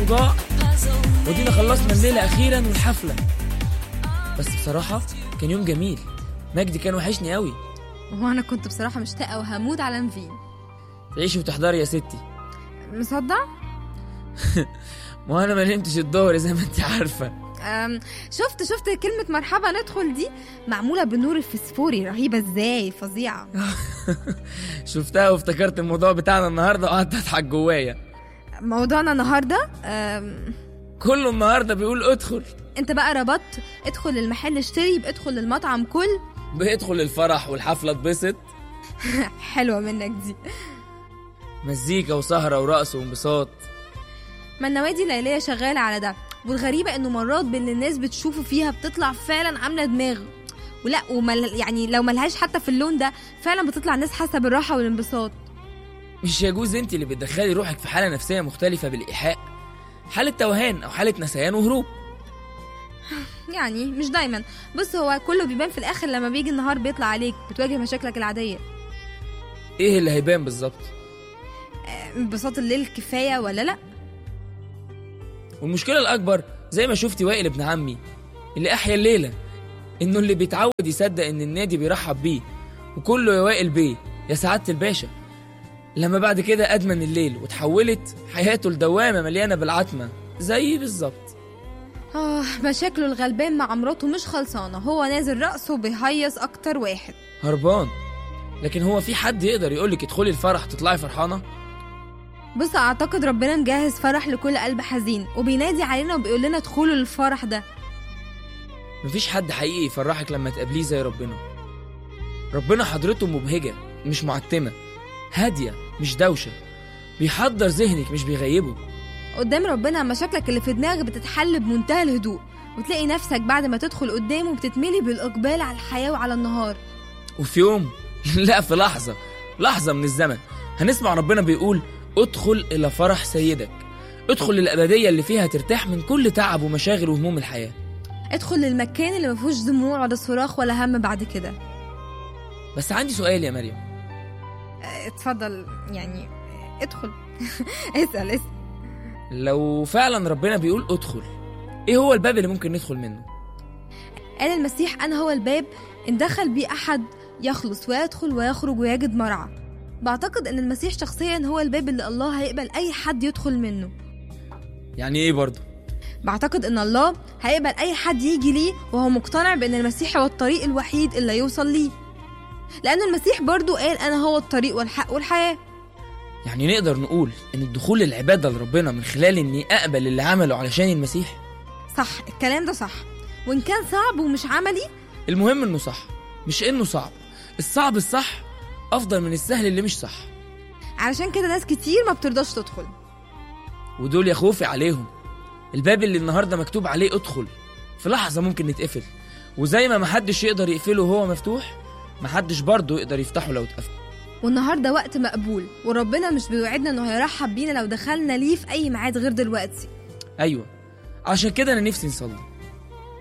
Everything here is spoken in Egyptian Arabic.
وضاع ودينا خلصنا الليلة أخيرا والحفلة بس بصراحة كان يوم جميل مجدي كان وحشني قوي وانا كنت بصراحه مشتاقه وهموت على نفين تعيشي وتحضري يا ستي مصدق ما انا ما نمتش الظهر زي ما انت عارفة أم، شفت شفت كلمة مرحبا ندخل دي معمولة بالنور الفسفوري رهيبة ازاي فظيعة شفتها وافتكرت الموضوع بتاعنا النهاردة وقعدت اضحك جوايا موضوعنا النهاردة أم، كله النهاردة بيقول ادخل انت بقى ربطت ادخل المحل اشتري بادخل المطعم كل بيدخل الفرح والحفلة اتبسط حلوة منك دي مزيكا وسهرة ورقص وانبساط ما النوادي الليلية شغالة على ده والغريبة انه مرات باللي الناس بتشوفه فيها بتطلع فعلا عاملة دماغ ولا ومل يعني لو ملهاش حتى في اللون ده فعلا بتطلع ناس حاسة بالراحة والانبساط مش يجوز انت اللي بتدخلي روحك في حالة نفسية مختلفة بالإيحاء حالة توهان أو حالة نسيان وهروب يعني مش دايما بص هو كله بيبان في الاخر لما بيجي النهار بيطلع عليك بتواجه مشاكلك العادية ايه اللي هيبان بالظبط انبساط الليل كفاية ولا لا والمشكلة الأكبر زي ما شفتي وائل ابن عمي اللي أحيا الليلة إنه اللي بيتعود يصدق إن النادي بيرحب بيه وكله يا وائل بيه يا سعادة الباشا لما بعد كده أدمن الليل وتحولت حياته لدوامة مليانة بالعتمة زي بالظبط اه مشاكله الغلبان مع مراته مش خلصانة هو نازل رقصه وبيهيص اكتر واحد هربان لكن هو في حد يقدر يقولك ادخلي الفرح تطلعي فرحانة بص اعتقد ربنا مجهز فرح لكل قلب حزين وبينادي علينا وبيقول لنا ادخلوا للفرح ده مفيش حد حقيقي يفرحك لما تقابليه زي ربنا ربنا حضرته مبهجة مش معتمة هادية مش دوشة بيحضر ذهنك مش بيغيبه قدام ربنا مشاكلك اللي في دماغك بتتحل بمنتهى الهدوء وتلاقي نفسك بعد ما تدخل قدامه بتتملي بالإقبال على الحياة وعلى النهار وفي يوم لا في لحظة لحظة من الزمن هنسمع ربنا بيقول ادخل إلى فرح سيدك ادخل للأبدية اللي فيها ترتاح من كل تعب ومشاغل وهموم الحياة ادخل للمكان اللي مفيهوش دموع ولا صراخ ولا هم بعد كده بس عندي سؤال يا مريم اه، اتفضل يعني اه، ادخل اسأل اسأل لو فعلا ربنا بيقول ادخل ايه هو الباب اللي ممكن ندخل منه قال المسيح أنا هو الباب إن دخل بي أحد يخلص ويدخل ويخرج ويجد مرعى بعتقد إن المسيح شخصيا هو الباب اللي الله هيقبل أي حد يدخل منه يعني ايه برضه بعتقد ان الله هيقبل اي حد يجي ليه وهو مقتنع بان المسيح هو الطريق الوحيد اللي يوصل ليه لان المسيح برضو قال انا هو الطريق والحق والحياه يعني نقدر نقول ان الدخول للعبادة لربنا من خلال اني اقبل اللي عمله علشان المسيح صح الكلام ده صح وان كان صعب ومش عملي المهم انه صح مش انه صعب الصعب الصح افضل من السهل اللي مش صح علشان كده ناس كتير ما بترضاش تدخل ودول يا خوفي عليهم الباب اللي النهارده مكتوب عليه ادخل في لحظة ممكن نتقفل وزي ما محدش يقدر يقفله وهو مفتوح محدش برضه يقدر يفتحه لو اتقفل والنهارده وقت مقبول وربنا مش بيوعدنا انه هيرحب بينا لو دخلنا ليه في اي ميعاد غير دلوقتي ايوه عشان كده انا نفسي نصلي